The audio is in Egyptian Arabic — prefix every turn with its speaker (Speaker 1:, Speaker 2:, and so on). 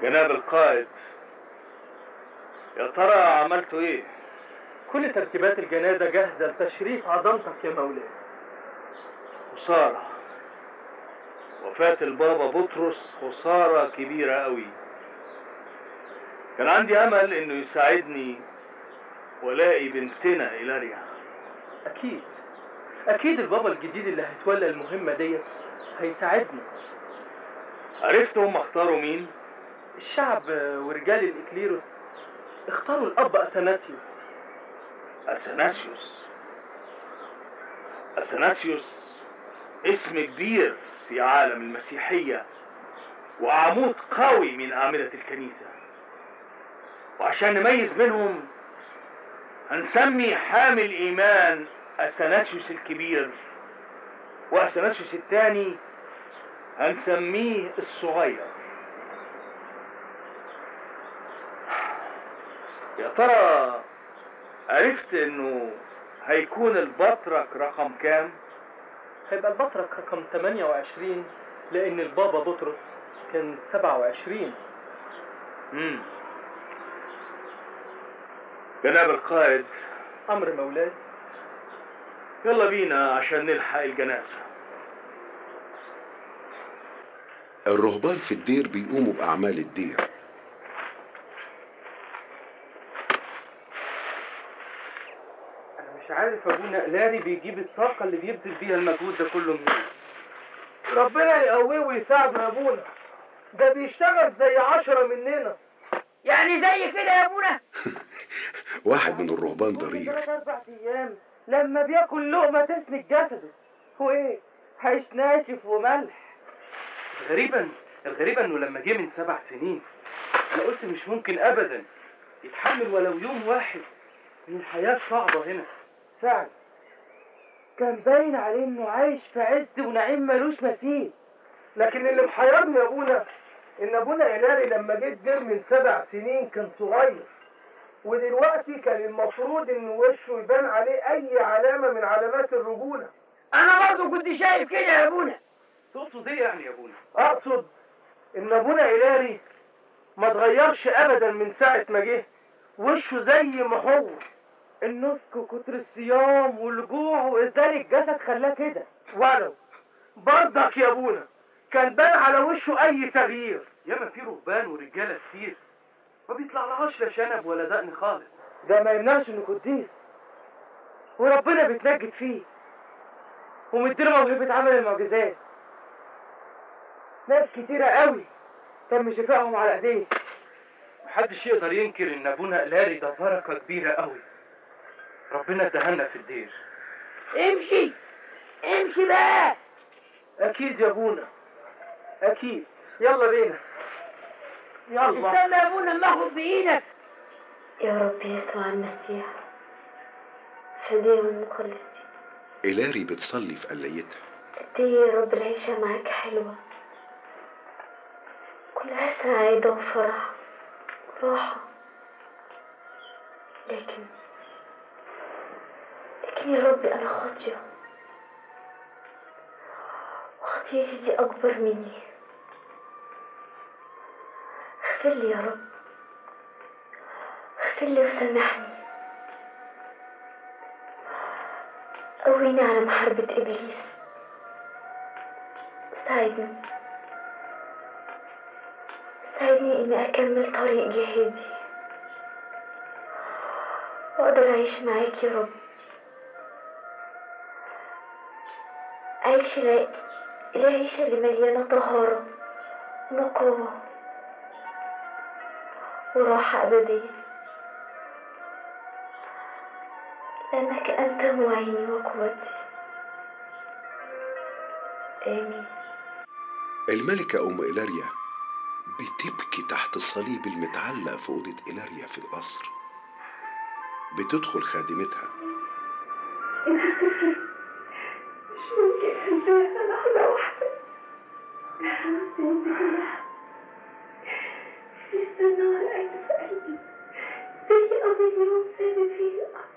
Speaker 1: جناب القائد يا ترى عملتوا ايه
Speaker 2: كل ترتيبات الجنازة جاهزة لتشريف عظمتك يا مولاي
Speaker 1: خسارة وفاة البابا بطرس خسارة كبيرة قوي كان عندي أمل إنه يساعدني ولاقي بنتنا إيلاريا
Speaker 2: أكيد أكيد البابا الجديد اللي هيتولى المهمة ديت هيساعدنا
Speaker 1: عرفت هم اختاروا مين؟
Speaker 2: الشعب ورجال الإكليروس اختاروا الأب أثناسيوس
Speaker 1: أثناسيوس أثناسيوس اسم كبير في عالم المسيحية وعمود قوي من أعمدة الكنيسة وعشان نميز بينهم هنسمي حامل إيمان أثناسيوس الكبير وأثناسيوس الثاني هنسميه الصغير يا ترى عرفت انه هيكون البطرك رقم كام؟
Speaker 2: هيبقى البطرك رقم 28 لأن البابا بطرس كان 27
Speaker 1: امم جناب القائد
Speaker 2: أمر مولاي
Speaker 1: يلا بينا عشان نلحق الجنازة
Speaker 3: الرهبان في الدير بيقوموا بأعمال الدير
Speaker 2: أنا مش عارف أبونا إلاري بيجيب الطاقة اللي بيبذل بيها المجهود ده كله منين ربنا يقويه ويساعده يا أبونا ده بيشتغل زي عشرة مننا
Speaker 4: يعني زي كده يا ابونا
Speaker 3: واحد من الرهبان
Speaker 2: كل
Speaker 3: ضرير
Speaker 2: ثلاث أربع أيام لما بياكل لقمة تسند جسده هو إيه؟ عيش ناشف وملح غريبا الغريبة إنه لما جه من سبع سنين أنا قلت مش ممكن أبدا يتحمل ولو يوم واحد من الحياة الصعبة هنا فعلا كان باين عليه إنه عايش في عز ونعيم ملوش مثيل لكن اللي محيرني يا أبونا إن أبونا إيلاري لما جه الدير من سبع سنين كان صغير ودلوقتي كان المفروض إن وشه يبان عليه أي علامة من علامات الرجولة
Speaker 4: انا برضو كنت شايف كده يا ابونا
Speaker 2: تقصد ايه يعني يا ابونا؟ اقصد ان ابونا إيلاري ما اتغيرش ابدا من ساعة ما جه وشه زي ما هو النسك وكتر الصيام والجوع وازاي الجسد خلاه كده ولو برضك يا ابونا كان بان على وشه اي تغيير ياما في رهبان ورجاله كتير ما بيطلعلهاش لا شنب ولا دقن خالص ده ما يمنعش انه قديس وربنا بيتنجد فيه ومديله موهبة عمل المعجزات ناس كتيرة قوي تم شفائهم على ايديه محدش يقدر ينكر ان ابونا إلاري ده بركة كبيرة قوي ربنا ادهلنا في الدير
Speaker 4: امشي امشي بقى
Speaker 2: اكيد يا ابونا اكيد يلا بينا يلا
Speaker 4: استنى يا ابونا اما اخد بايدك
Speaker 5: يا رب يسوع المسيح فدينا المخلصين
Speaker 3: إيلاري بتصلي في قليتها
Speaker 5: قد ايه يا رب العيشة معاك حلوة كلها سعادة وفرح وراحة لكن لكن يا رب أنا خاطية وخطيتي دي أكبر مني اغفر لي يا رب اغفر لي وسامحني قويني على محاربة إبليس وساعدني ساعدني إني أكمل طريق جهادي وأقدر أعيش معاك يا رب أعيش لا- العيشة اللي مليانة طهارة ونقاوة وراحة أبدية لأنك أنت معيني وقوتي آمين
Speaker 3: الملكة أم إيلاريا بتبكي تحت الصليب المتعلق في أوضة إيلاريا في القصر بتدخل خادمتها
Speaker 5: مش ممكن أنساها لحظة واحدة بنتي كلها لسه النار قايمة في قلبي زي أول يوم سابق فيه الأرض